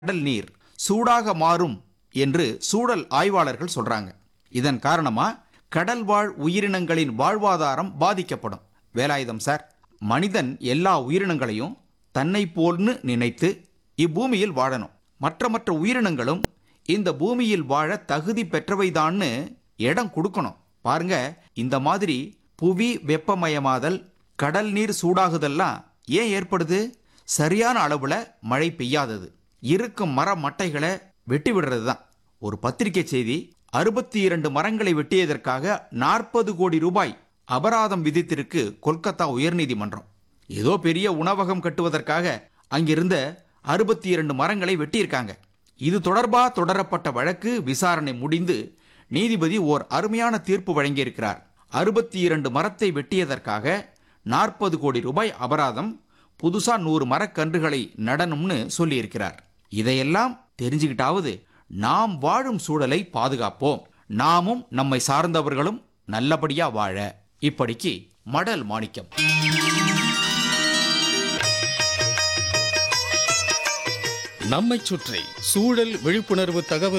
கடல் நீர் சூடாக மாறும் என்று சூழல் ஆய்வாளர்கள் சொல்றாங்க இதன் காரணமா கடல் வாழ் உயிரினங்களின் வாழ்வாதாரம் பாதிக்கப்படும் வேலாயுதம் சார் மனிதன் எல்லா உயிரினங்களையும் தன்னை போல்னு நினைத்து இப்பூமியில் வாழணும் மற்ற மற்ற உயிரினங்களும் இந்த பூமியில் வாழ தகுதி பெற்றவைதான்னு இடம் கொடுக்கணும் பாருங்க இந்த மாதிரி புவி வெப்பமயமாதல் கடல் நீர் சூடாகுதெல்லாம் ஏன் ஏற்படுது சரியான அளவுல மழை பெய்யாதது இருக்கும் மர மட்டைகளை வெட்டி விடுறது தான் ஒரு பத்திரிகை செய்தி அறுபத்தி இரண்டு மரங்களை வெட்டியதற்காக நாற்பது கோடி ரூபாய் அபராதம் விதித்திருக்கு கொல்கத்தா உயர்நீதிமன்றம் ஏதோ பெரிய உணவகம் கட்டுவதற்காக அங்கிருந்த அறுபத்தி இரண்டு மரங்களை வெட்டியிருக்காங்க இது தொடர்பா தொடரப்பட்ட வழக்கு விசாரணை முடிந்து நீதிபதி ஓர் அருமையான தீர்ப்பு வழங்கியிருக்கிறார் அறுபத்தி இரண்டு மரத்தை வெட்டியதற்காக நாற்பது கோடி ரூபாய் அபராதம் புதுசா நூறு மரக்கன்றுகளை நடணும்னு சொல்லியிருக்கிறார் இதையெல்லாம் தெரிஞ்சுக்கிட்டாவது நாம் வாழும் சூழலை பாதுகாப்போம் நாமும் நம்மை சார்ந்தவர்களும் நல்லபடியா வாழ இப்படிக்கு மடல் மாணிக்கம் நம்மைச் சுற்றி சூழல் விழிப்புணர்வு தகவல்